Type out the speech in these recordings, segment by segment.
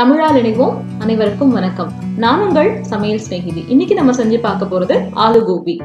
தமிழால் இணைவோம் அனைவருக்கும் வணக்கம் நான் உங்கள் சமையல் சிநேகிதி இன்னைக்கு நம்ம செஞ்சு பார்க்க போறது ஆலு கோபி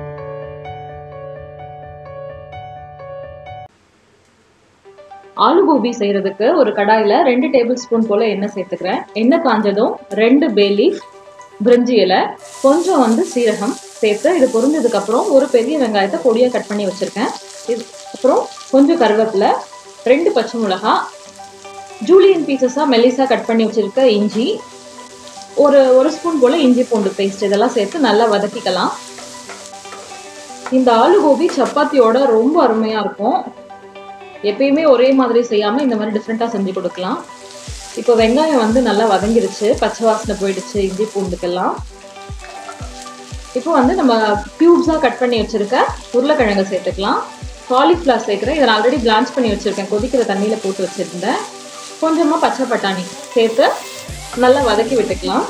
ஆலு கோபி செய்யறதுக்கு ஒரு கடாயில ரெண்டு டேபிள் ஸ்பூன் போல எண்ணெய் சேர்த்துக்கிறேன் எண்ணெய் காஞ்சதும் ரெண்டு பேலீஃப் பிரிஞ்சி இலை கொஞ்சம் வந்து சீரகம் சேர்த்து இது பொரிஞ்சதுக்கு அப்புறம் ஒரு பெரிய வெங்காயத்தை பொடியா கட் பண்ணி வச்சிருக்கேன் இது அப்புறம் கொஞ்சம் கருவேப்பிலை ரெண்டு பச்சை மிளகா ஜூலியன் பீசஸா மெல்லிசா கட் பண்ணி வச்சிருக்க இஞ்சி ஒரு ஒரு ஸ்பூன் போல இஞ்சி பூண்டு பேஸ்ட் இதெல்லாம் சேர்த்து நல்லா வதக்கிக்கலாம் இந்த ஆலு கோபி சப்பாத்தியோட ரொம்ப அருமையா இருக்கும் எப்பயுமே ஒரே மாதிரி செய்யாம இந்த மாதிரி டிஃப்ரெண்டா செஞ்சு கொடுக்கலாம் இப்போ வெங்காயம் வந்து நல்லா வதங்கிருச்சு பச்சை வாசனை போயிடுச்சு இஞ்சி பூண்டுக்கெல்லாம் இப்போ வந்து நம்ம கியூப்ஸா கட் பண்ணி வச்சிருக்க உருளைக்கிழங்கு சேர்த்துக்கலாம் காலிஃப்ளவர் சேர்க்குறேன் இதை நான் ஆல்ரெடி பிளான்ச் பண்ணி வச்சிருக்கேன் கொதிக்கிற தண்ணியில போட்டு வச்சிருந்தேன் கொஞ்சமா பச்சை பட்டாணி சேர்த்து நல்லா வதக்கி விட்டுக்கலாம்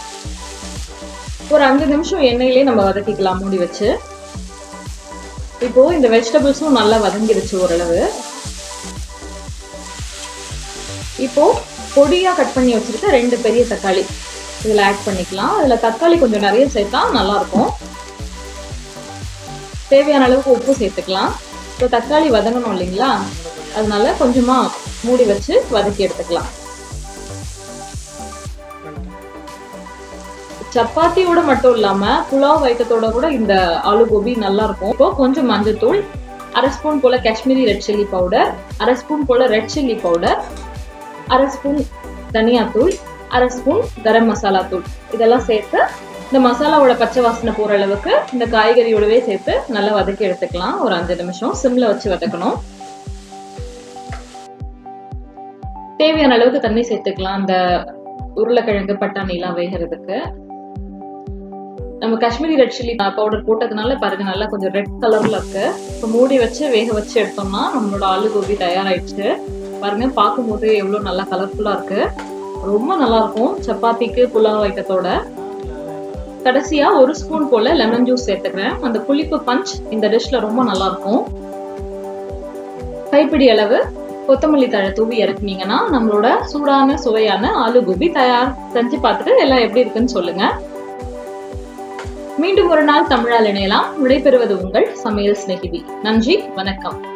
ஒரு அஞ்சு நிமிஷம் எண்ணெயிலே நம்ம வதக்கிக்கலாம் மூடி வச்சு இப்போ இந்த வெஜிடபிள்ஸும் நல்லா வதங்கிருச்சு ஓரளவு இப்போ பொடியா கட் பண்ணி வச்சிருக்க ரெண்டு பெரிய தக்காளி இதுல ஆட் பண்ணிக்கலாம் இதுல தக்காளி கொஞ்சம் நிறைய சேர்த்தா நல்லா இருக்கும் தேவையான அளவுக்கு உப்பு சேர்த்துக்கலாம் இப்போ தக்காளி வதங்கணும் இல்லைங்களா அதனால கொஞ்சமா மூடி வச்சு வதக்கி எடுத்துக்கலாம் சப்பாத்தியோட மட்டும் இல்லாம புலாவ் ஐட்டத்தோட கூட இந்த ஆலு கோபி நல்லா இருக்கும் இப்போ கொஞ்சம் மஞ்சத்தூள் அரை ஸ்பூன் போல காஷ்மீரி ரெட் சில்லி பவுடர் அரை ஸ்பூன் போல ரெட் சில்லி பவுடர் அரை ஸ்பூன் தனியாத்தூள் அரை ஸ்பூன் கரம் மசாலா தூள் இதெல்லாம் சேர்த்து இந்த மசாலாவோட பச்சை வாசனை போற அளவுக்கு இந்த காய்கறியோடவே சேர்த்து நல்லா வதக்கி எடுத்துக்கலாம் ஒரு அஞ்சு நிமிஷம் சிம்ல வச்சு வதக்கணும் தேவையான அளவுக்கு தண்ணி சேர்த்துக்கலாம் அந்த உருளைக்கிழங்கு பட்டாணி எல்லாம் வேகிறதுக்கு நம்ம காஷ்மீரி ரெட் சில்லி பவுடர் போட்டதுனால பாருங்க நல்லா கொஞ்சம் ரெட் கலர்ல இருக்கு இப்போ மூடி வச்சு வேக வச்சு எடுத்தோம்னா நம்மளோட ஆலு கோபி தயாராயிடுச்சு பாருங்க பார்க்கும்போது எவ்வளவு நல்லா கலர்ஃபுல்லா இருக்கு ரொம்ப நல்லா இருக்கும் சப்பாத்திக்கு புலாவ் ஐட்டத்தோட கடைசியா ஒரு ஸ்பூன் போல லெமன் ஜூஸ் சேர்த்துக்கிறேன் அந்த புளிப்பு பஞ்ச் இந்த டிஷ்ல ரொம்ப நல்லா இருக்கும் கைப்பிடி அளவு கொத்தமல்லி தழை தூவி இறக்குனீங்கன்னா நம்மளோட சூடான சுவையான ஆலு கோபி தயார் செஞ்சு பார்த்துட்டு எல்லாம் எப்படி இருக்குன்னு சொல்லுங்க மீண்டும் ஒரு நாள் தமிழால் இணையலாம் விடைபெறுவது உங்கள் சமையல் சிநேகிதி நன்றி வணக்கம்